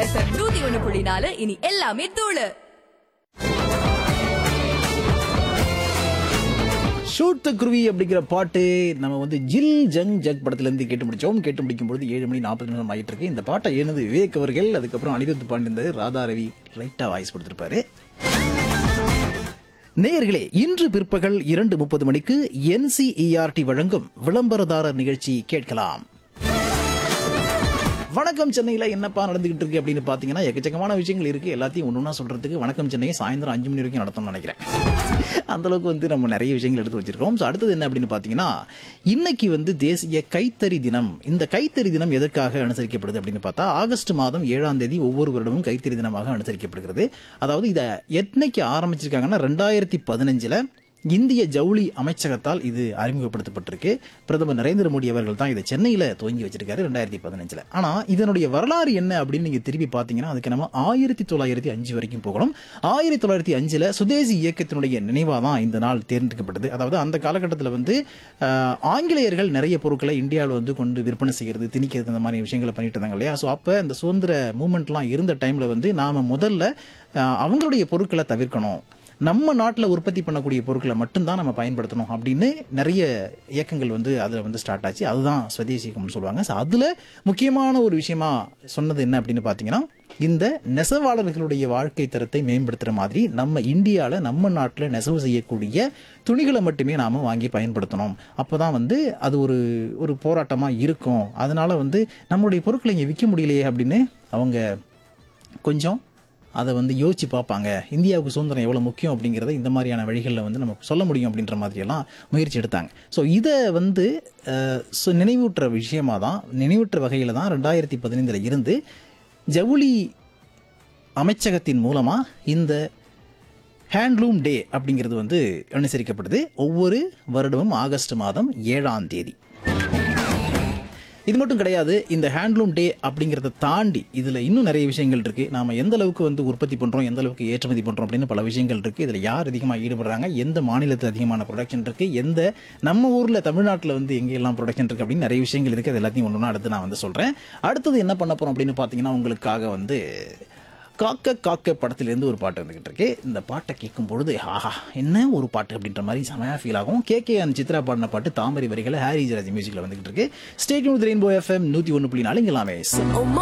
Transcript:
FM நூத்தி ஒண்ணு புள்ளி நாலு இனி எல்லாமே தூளு ஷூட் த குருவி அப்படிங்கிற பாட்டு நம்ம வந்து ஜில் ஜங் ஜக் படத்துலேருந்து கேட்டு முடிச்சோம் கேட்டு முடிக்கும் பொழுது ஏழு மணி நாற்பது நிமிஷம் ஆகிட்டு இருக்கு இந்த பாட்டை எழுந்து விவேக் அவர்கள் அதுக்கப்புறம் அனிருத் பாண்டியந்தாரு ராதா ரவி லைட்டாக வாய்ஸ் கொடுத்துருப்பாரு நேயர்களே இன்று பிற்பகல் இரண்டு முப்பது மணிக்கு என்சிஇஆர்டி வழங்கும் விளம்பரதாரர் நிகழ்ச்சி கேட்கலாம் வணக்கம் சென்னையில் என்னப்பா நடந்துகிட்டு இருக்கு அப்படின்னு பார்த்தீங்கன்னா எக்கச்சக்கமான விஷயங்கள் இருக்கு எல்லாத்தையும் ஒன்று ஒன்றா சொல்றதுக்கு வணக்கம் சென்னையை சாயந்தரம் அஞ்சு மணி வரைக்கும் நடத்தணும்னு நினைக்கிறேன் அந்த அளவுக்கு வந்து நம்ம நிறைய விஷயங்கள் எடுத்து வச்சிருக்கோம் ஸோ அடுத்தது என்ன அப்படின்னு பார்த்தீங்கன்னா இன்னைக்கு வந்து தேசிய கைத்தறி தினம் இந்த கைத்தறி தினம் எதற்காக அனுசரிக்கப்படுது அப்படின்னு பார்த்தா ஆகஸ்ட் மாதம் ஏழாம் தேதி ஒவ்வொரு வருடமும் கைத்தறி தினமாக அனுசரிக்கப்படுகிறது அதாவது இதை என்னைக்கு ஆரம்பிச்சிருக்காங்கன்னா ரெண்டாயிரத்தி பதினஞ்சில் இந்திய ஜவுளி அமைச்சகத்தால் இது அறிமுகப்படுத்தப்பட்டிருக்கு பிரதமர் நரேந்திர மோடி அவர்கள் தான் இதை சென்னையில் துவங்கி வச்சிருக்காரு ரெண்டாயிரத்தி பதினஞ்சில் ஆனால் இதனுடைய வரலாறு என்ன அப்படின்னு நீங்கள் திரும்பி பார்த்தீங்கன்னா அதுக்கு நம்ம ஆயிரத்தி தொள்ளாயிரத்தி அஞ்சு வரைக்கும் போகணும் ஆயிரத்தி தொள்ளாயிரத்தி அஞ்சில் சுதேசி இயக்கத்தினுடைய நினைவாக தான் இந்த நாள் தேர்ந்தெடுக்கப்பட்டது அதாவது அந்த காலகட்டத்தில் வந்து ஆஹ், ஆங்கிலேயர்கள் நிறைய பொருட்களை இந்தியாவில் வந்து கொண்டு விற்பனை செய்கிறது திணிக்கிறது இந்த மாதிரி விஷயங்களை பண்ணிட்டு இருந்தாங்க இல்லையா ஸோ அப்போ இந்த சுதந்திர மூமெண்ட்லாம் இருந்த டைமில் வந்து நாம் முதல்ல ஆஹ், அவங்களுடைய பொருட்களை தவிர்க்கணும் நம்ம நாட்டில் உற்பத்தி பண்ணக்கூடிய பொருட்களை மட்டும்தான் நம்ம பயன்படுத்தணும் அப்படின்னு நிறைய இயக்கங்கள் வந்து அதில் வந்து ஸ்டார்ட் ஆச்சு அதுதான் ஸ்வதேசி இயக்கம்னு சொல்லுவாங்க ஸோ அதில் முக்கியமான ஒரு விஷயமா சொன்னது என்ன அப்படின்னு பார்த்தீங்கன்னா இந்த நெசவாளர்களுடைய வாழ்க்கை தரத்தை மேம்படுத்துகிற மாதிரி நம்ம இந்தியாவில் நம்ம நாட்டில் நெசவு செய்யக்கூடிய துணிகளை மட்டுமே நாம் வாங்கி பயன்படுத்தணும் அப்போ தான் வந்து அது ஒரு ஒரு போராட்டமாக இருக்கும் அதனால வந்து நம்மளுடைய பொருட்களை இங்கே விற்க முடியலையே அப்படின்னு அவங்க கொஞ்சம் அதை வந்து யோசிச்சு பார்ப்பாங்க இந்தியாவுக்கு சுதந்திரம் எவ்வளோ முக்கியம் அப்படிங்கிறத இந்த மாதிரியான வழிகளில் வந்து நம்ம சொல்ல முடியும் அப்படின்ற மாதிரியெல்லாம் முயற்சி எடுத்தாங்க ஸோ இதை வந்து அஹ், so நினைவூட்டுற விஷயமா தான் நினைவூட்டுற வகையில் தான் ரெண்டாயிரத்தி பதினைந்தில் இருந்து ஜவுளி அமைச்சகத்தின் மூலமாக இந்த ஹேண்ட்லூம் டே அப்படிங்கிறது வந்து அனுசரிக்கப்படுது ஒவ்வொரு வருடமும் ஆகஸ்ட் மாதம் ஏழாம் தேதி இது மட்டும் கிடையாது இந்த ஹேண்ட்லூம் டே அப்படிங்கிறத தாண்டி இதில் இன்னும் நிறைய விஷயங்கள் இருக்கு நாம எந்த அளவுக்கு வந்து உற்பத்தி பண்றோம் எந்த அளவுக்கு ஏற்றுமதி பண்றோம் அப்படின்னு பல விஷயங்கள் இருக்கு இதில் யார் அதிகமாக ஈடுபடுறாங்க எந்த மாநிலத்தில் அதிகமான ப்ரொடக்ஷன் இருக்கு எந்த நம்ம ஊர்ல தமிழ்நாட்டில் வந்து எங்கெல்லாம் ப்ரொடக்ஷன் இருக்கு அப்படின்னு நிறைய விஷயங்கள் இருக்கு அது எல்லாத்தையும் ஒன்று அடுத்து நான் வந்து சொல்றேன் அடுத்தது என்ன பண்ண போறோம் அப்படின்னு பார்த்தீங்கன்னா உங்களுக்காக வந்து காக்க காக்க படத்திலேருந்து ஒரு பாட்டு வந்துகிட்டு இருக்கு இந்த பாட்டை கேட்கும் பொழுது ஆஹா என்ன ஒரு பாட்டு அப்படின்ற மாதிரி செமையா ஃபீல் ஆகும் கே கே அண்ட் சித்ரா பாடின பாட்டு தாமரை வரிகளை ஹாரி ஜராஜ் மியூசிக்ல வந்துகிட்டு இருக்கு ஸ்டேட் ரெயின்போ எஃப்எம் நூற்றி ஒன்று புள்ளி நாலு இங்கே எல்லாமே